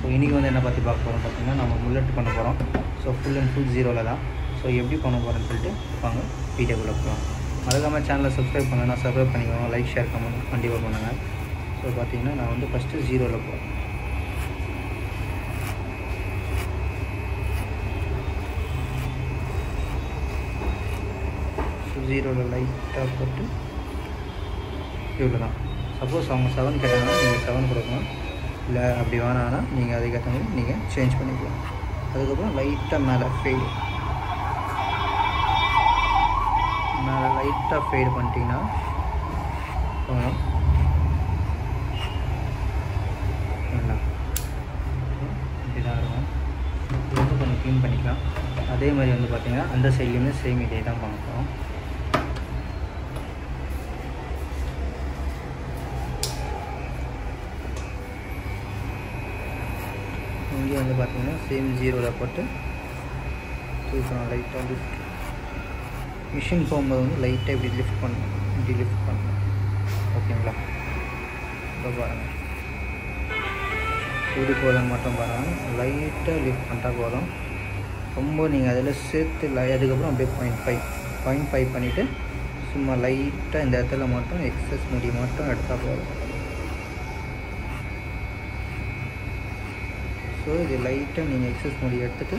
so இன்றைக்கி வந்து என்ன பற்றி பார்க்க போகிறோம் பார்த்தீங்கன்னா நம்ம முல்லட் பண்ண போகிறோம் ஸோ ஃபுல் அண்ட் ஃபுல் ஜீரோவில் தான் ஸோ எப்படி பண்ண போகிறோன்னு சொல்லிட்டு வாங்க வீடியோக்குள்ளே போகலாம் மறக்காமல் சேனலை சப்ஸ்கிரைப் பண்ணலாம் சப்ஸ்கிரைப் பண்ணிக்கோங்க லைக் ஷேர் கமெண்ட் கண்டிப்பாக பண்ணுங்கள் ஸோ பார்த்தீங்கன்னா நான் வந்து ஃபஸ்ட்டு ஜீரோவில் போகிறேன் ஸோ ஜீரோவில் லைட்டாக போட்டு இவ்வளோ தான் சப்போஸ் அவங்க செவன் கேட்டாங்கன்னா நீங்கள் செவன் கொடுக்கணும் இல்லை அப்படி வேணான்னா நீங்கள் அதுக்கேற்ற மாதிரி நீங்கள் சேஞ்ச் பண்ணிக்கலாம் அதுக்கப்புறம் லைட்டாக மேலே ஃபெய்டு மேலே லைட்டாக ஃபெய்டு பண்ணிட்டீங்கன்னா போகணும் வேண்டாம் இப்படி தான் இருக்கும் இது வந்து கொஞ்சம் க்ளீன் பண்ணிக்கலாம் அதே மாதிரி வந்து பார்த்தீங்கன்னா அந்த சைட்லேயுமே சேம் இதே தான் பண்ண போகிறோம் இங்கே வந்து பார்த்தீங்கன்னா சேம் ஜீரோவில் போட்டு தூக்கணும் லைட்டாக லிஃப்ட் மிஷின் போகும்போது வந்து லைட்டாக இப்படி லிஃப்ட் பண்ணணும் இப்படி லிஃப்ட் பண்ணணும் ஓகேங்களா இப்போ பாருங்கள் இப்படி போதும் மட்டும் பாருங்கள் லைட்டாக லிஃப்ட் பண்ணிட்டா போதும் ரொம்ப நீங்கள் அதில் சேர்த்து லை அதுக்கப்புறம் அப்படியே பாயிண்ட் ஃபைவ் பாயிண்ட் ஃபைவ் பண்ணிவிட்டு சும்மா லைட்டாக இந்த இடத்துல மட்டும் எக்ஸஸ் முடி மட்டும் எடுத்தால் போதும் ஸோ இது லைட்டாக நீங்கள் எக்ஸஸ் முடி எடுத்துகிட்டு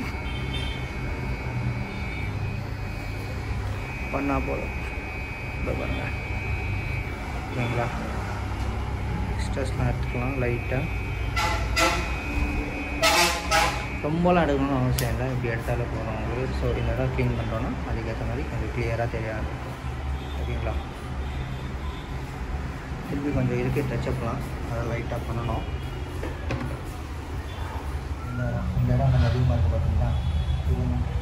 பண்ணால் போதும் இந்த பாருங்க ஓகேங்களா எக்ஸ்ட்ராஸ்லாம் எடுத்துக்கலாம் லைட்டாக ரொம்பலாம் எடுக்கணும்னு அவசியம் இல்லை இப்படி எடுத்தாலே போதும் உங்களுக்கு ஸோ இந்த இடம் க்ளீன் பண்ணுறோன்னா அதுக்கேற்ற மாதிரி கொஞ்சம் கிளியராக தெரியாது ஓகேங்களா திருப்பி கொஞ்சம் இருக்குது டச்சப்லாம் அதை லைட்டாக பண்ணணும் இந்த இந்த இடம் கொஞ்சம் அதிகமாக இருக்குது பார்த்தீங்களா இது